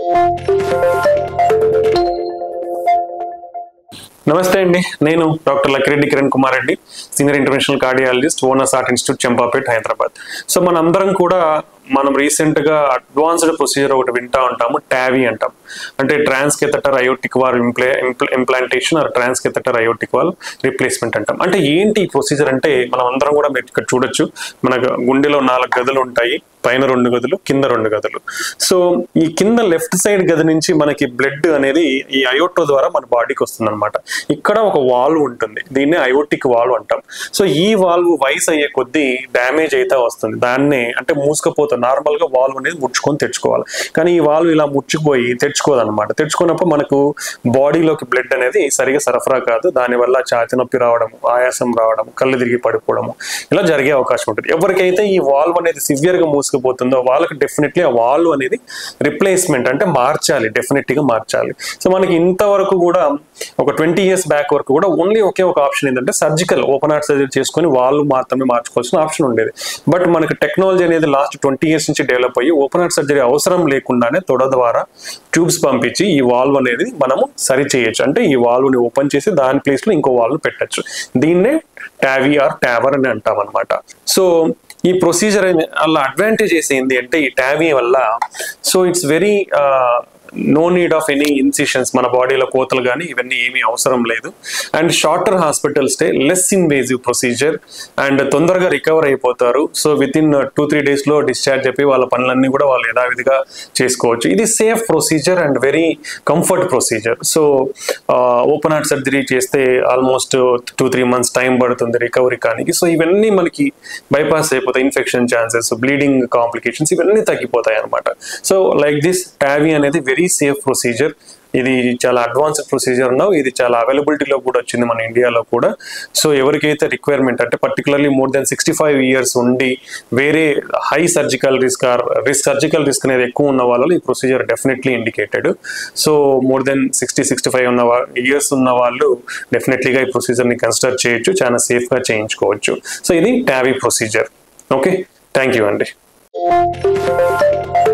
నమస్తే అండి నేను doctor Lakkireddy Kiran Kumar Reddy senior international cardiologist owners art institute Champapet Hyderabad so మనందరం కూడా మనం రీసెంట్ గా అడ్వాన్స్డ్ ప్రొసీజర్ ఒకటి వింటా ఉంటాము టావీ అంటాం అంటే ట్రాన్స్ కెథటర్ అయోటిక్ వాల్ ఇంప్లే implantation or transcatheter aortic valve replacement అంటాం అంటే ఏంటి ఈ ప్రొసీజర్ అంటే మనం అందరం కూడా మీరు ఇక్కడ చూడొచ్చు మన గుండెలో నాలుగు గదులు ఉంటాయి పైన రెండు గదులు కింద రెండు గదులు సో ఈ కింద లెఫ్ట్ సైడ్ గది నుంచి మనకి బ్లడ్ అనేది ఈ అయోటో ద్వారా మన బాడీకి వస్తుంది అనమాట ఇక్కడ ఒక వాల్వ్ ఉంటుంది దీన్నే అయోటిక్ వాల్వ్ అంటాం సో ఈ వాల్వ్ వయసు అయ్యే కొద్దీ డ్యామేజ్ అయితే వస్తుంది దాన్నే అంటే మూసుకపోతుంది నార్మల్ గా వాల్వ్ అనేది ముడుచుకొని తెచ్చుకోవాలి కానీ ఈ వాల్వ్ ఇలా ముచ్చుకుపోయి తెచ్చుకోదు అనమాట తెచ్చుకున్నప్పుడు మనకు బాడీలోకి బ్లడ్ అనేది సరిగా సరఫరా కాదు దానివల్ల ఛాతి నొప్పి రావడం ఆయాసం రావడం కళ్ళు తిరిగి పడిపోవడము ఇలా జరిగే అవకాశం ఉంటుంది ఎవరికైతే ఈ వాల్వ్ అనేది సివియర్ గా మూసుకుపోతుందో వాళ్ళకి డెఫినెట్లీ ఆ వాల్వ్ అనేది రిప్లేస్మెంట్ అంటే మార్చాలి డెఫినెట్ గా మార్చాలి సో మనకి ఇంతవరకు కూడా ఒక ట్వంటీ ఇయర్స్ బ్యాక్ వరకు కూడా ఓన్లీ ఒకే ఒక ఆప్షన్ ఏంటంటే సర్జికల్ ఓపెన్ హార్ట్ సర్జరీ చేసుకొని వాళ్ళు మాత్రమే మార్చుకోవాల్సిన ఆప్షన్ ఉండేది బట్ మనకి టెక్నాలజీ అనేది లాస్ట్ ట్వంటీ ఇయర్స్ నుంచి డెవలప్ అయ్యి ఓపెన్ హార్ట్ సర్జరీ అవసరం లేకుండానే తొడ ద్వారా ట్యూబ్స్ పంపించి ఈ వాల్వ్ అనేది మనము సరి చేయొచ్చు అంటే ఈ వాల్వ్ ని ఓపెన్ చేసి దాని ప్లేస్ లో ఇంకో వాల్వ్ పెట్టచ్చు దీన్నే టావీ ఆర్ టావర్ అని అంటాం అనమాట సో ఈ ప్రొసీజర్ వల్ల అడ్వాంటేజెస్ ఏంటి అంటే ఈ టావీ వల్ల so it's very no need of any incisions మన బాడీలో కోతలు కానీ ఇవన్నీ ఏమీ అవసరం లేదు and shorter hospital stay less invasive procedure and తొందరగా రికవర్ అయిపోతారు so with in two three days లో డిశ్చార్జ్ చెప్పి వాళ్ళ పనులన్నీ కూడా వాళ్ళు యథావిధిగా చేసుకోవచ్చు ఇది safe procedure and very comfort procedure so open heart surgery చేస్తే almost two three months time పడుతుంది రికవరీ కానీ సో ఇవన్నీ మనకి బైపాస్ అయిపోతాయి ఇన్ఫెక్షన్ ఛాన్సెస్ బ్లీడింగ్ కాంప్లికేషన్స్ ఇవన్నీ తగ్గిపోతాయి అనమాట సో లైక్ దిస్ టావీ అనేది వెరీ సేఫ్ ప్రొసీజర్ ఇది చాలా అడ్వాన్స్డ్ ప్రొసీజర్ ఉన్నావు ఇది చాలా అవైలబిలిటీలో కూడా వచ్చింది మన ఇండియాలో కూడా సో ఎవరికైతే రిక్వైర్మెంట్ అంటే particularly more than sixty five years ఉండి వేరే high surgical risk or risk surgical risk అనేది ఎక్కువ ఉన్న వాళ్ళలో ఈ procedure definitely indicated so more than sixty sixty five ఉన్న ఇయర్స్ ఉన్న వాళ్ళు డెఫినెట్లీగా ఈ ప్రొసీజర్ని కన్సిడర్ చేయొచ్చు చాలా సేఫ్గా చేయించుకోవచ్చు సో ఇది TAVI procedure okay thank you అండి